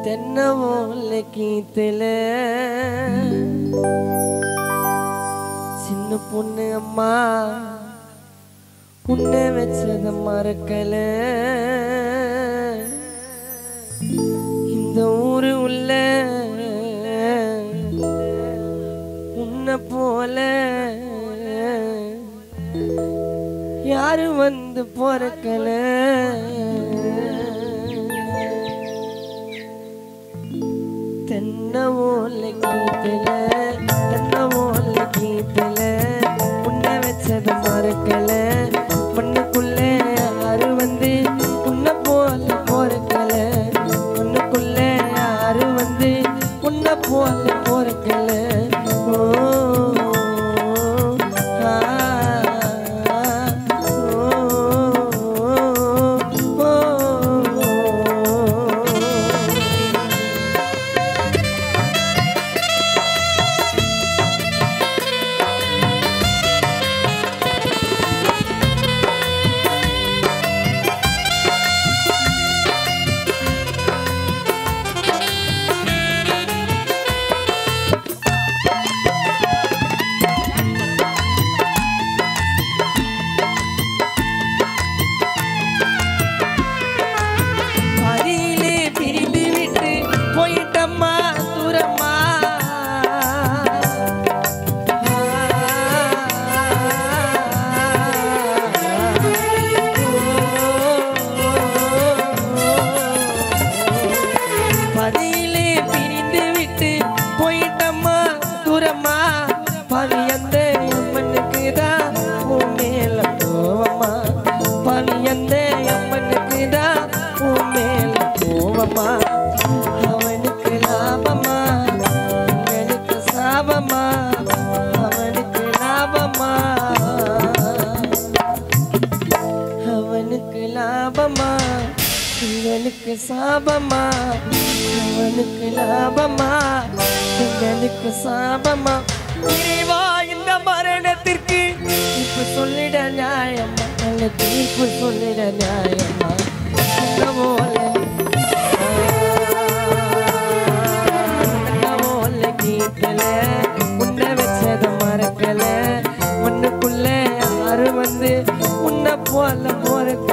தென்னவோல கீத்துல சின்ன பொண்ணு அம்மா உன்னை வச்சத மறக்கல இந்த ஊரு உள்ள உன்னை போல யாரும் வந்து பிறக்கல தென்ன ஓலை கீத்துல தென்ன ஓலை கீத்துல உன்னை வச்சத மறக்கல மண்ணுக்குள்ள யாரு வந்து உன்னை போல போறக்கல மண்ணுக்குள்ள யாரு வந்து உன்னை போல போறக்கல ஓ ஆ, ஓ, ஓ, ஓ. பாதியிலே பிரிந்து விட்டு போயிட்டம்மா தூரம்மா பதியிலே பிரிந்து விட்டு போயிட்டம்மா தூரம்மா பவி அந்த அம்மனுக்கு தான் உன் மேல கோவமா பவி அந்த அம்மனுக்கு தான் உன் மேல கோவமா அவனுக்கு லாபமா எனக்கு சாபமா அவனுக்கு லாபமா அவனுக்கு லாபமா எங்களுக்கு சாபமா அவனுக்கு லாபமா எங்களுக்கு சாபமா இறைவா இந்த மரணத்திற்கு இப்ப சொல்லிட நியாயமா நல்ல தீர்ப்பு சொல்லிட நியாயமா இந்த போல இந்த போல கீட்டல உன்னை வச்சத மறக்கல உன்னுக்குள்ள யாரு வந்து உன்னை போல பொறுக்கல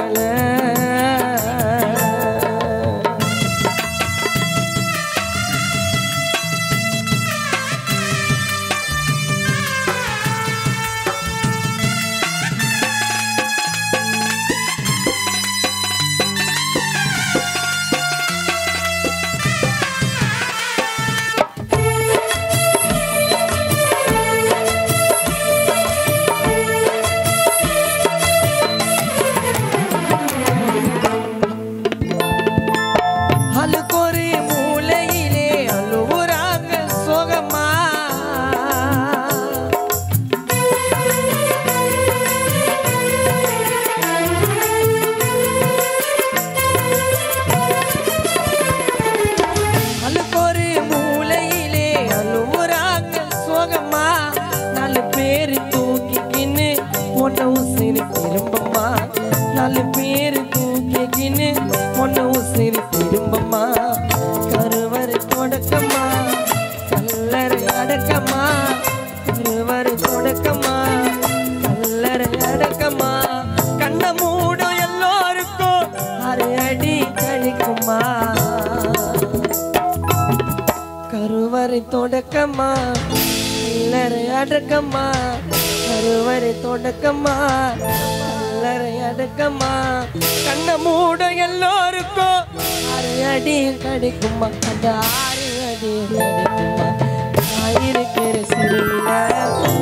அழுக்கொரு மூலையிலே அழுவுறாங்க சோகமா அழுக்கொரு மூலையிலே அழுவுறாங்க சோகமா நாலு பேரு தூக்கிக்கின்னு பொண்ண உசிறு திரும்பமா நாலு பேரு தூக்கிக்கின்னு பொண்ண உசிறு திரும்பமா கருவறை தொடக்கமா கல்லறை அடக்கமா கருவறை தொடக்கமா கல்லறை அடக்கமா கண்ண மூடும் எல்லோருக்கும் அரை அடி கழிக்குமா கருவறை தொடக்கமா இல்லறை அடக்கமா கருவறை தொடக்கமா இல்லறை அடக்கமா கண்ண மூட எல்லோருக்கும் ஆறு அடி கிடைக்குமா அந்த ஆறு அடி கிடைக்குமா நான் இருக்கிற சிறையில